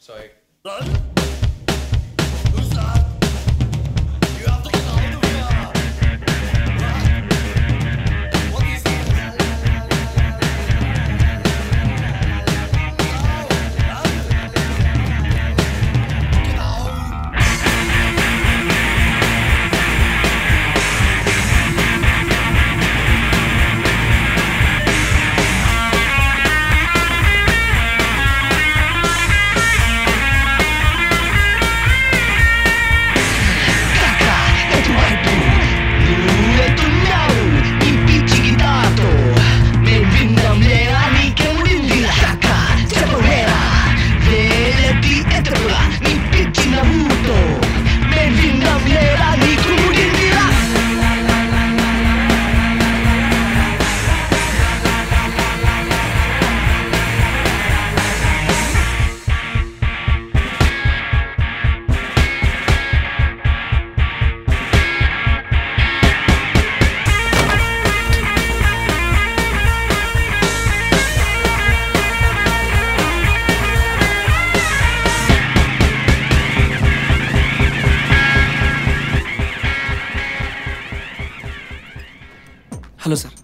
Sorry. Hello sir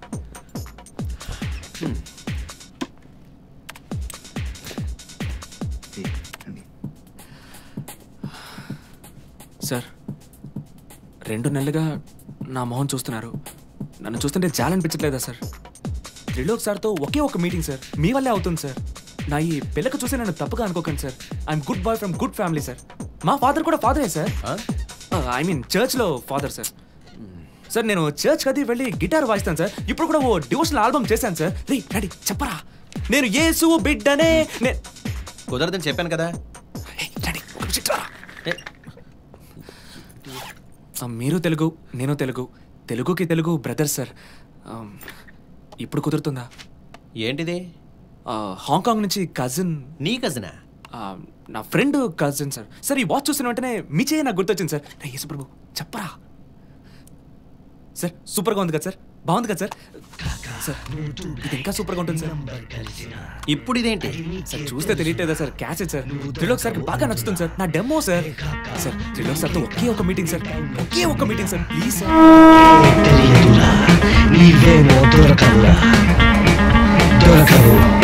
sir రెండు నెలలుగా నా మొహం చూస్తున్నారు నన్ను చూస్తుంటే చాలా అనిపించట్లేదా సార్ త్రిలోక్ సార్తో ఒకే ఒక మీటింగ్ సార్ మీ వల్లే అవుతుంది సార్ నా ఈ పిల్లక చూసి నన్ను తప్పుగా అనుకోకండి sir I'm good boy from good family sir మా ఫాదర్ కూడా ఫాదరే సార్ ఐ మీన్ చర్చ్లో ఫాదర్ సార్ సార్ నేను చర్చ్ కది వెళ్ళి గిటార్ వాయిస్తాను సార్ ఇప్పుడు కూడా ఓ డివోషనల్ ఆల్బమ్ చేశాను సార్ రే రెడీ చెప్పరా నేను యేసు బిడ్డనే నే కుదరదని చెప్పాను కదా ఏయ్, రెడీ ఒక నిమిషం ఇట్రా. ఏ, ఆ, మీరు తెలుగు నేను తెలుగు తెలుగుకి తెలుగు బ్రదర్ సార్ ఆమ్, ఇప్పుడు కుదురుతుందా ఏంటిది ఆ, హాంకాంగ్ నుంచి కజిన్ నీ కజినా నా ఫ్రెండ్ కజిన్ సార్ సార్ ఈ వాచ్ చూసిన వెంటనే మీ చేయ నాకు గుర్తొచ్చింది సార్ రే యేసు ప్రభు చెప్పరా సార్ సూపర్గా ఉంది కదా సార్ బాగుంది కదా సార్ సార్ ఇది ఇంకా సూపర్గా ఉంటుంది సార్ ఇప్పుడు ఇదేంటి సార్ చూస్తే తెలియట్లేదా సార్ క్యాసెట్ సార్ త్రిలోక్ సార్కి బాగా నచ్చుతుంది సార్ నా డెమో సార్ సార్ త్రిలోక్ సార్తో ఒకే ఒక మీటింగ్ సార్ ఒకే ఒక మీటింగ్ సార్ ప్లీజ్ సార్ తెలియదురా నీవేమో దొరకవురా దొరకవు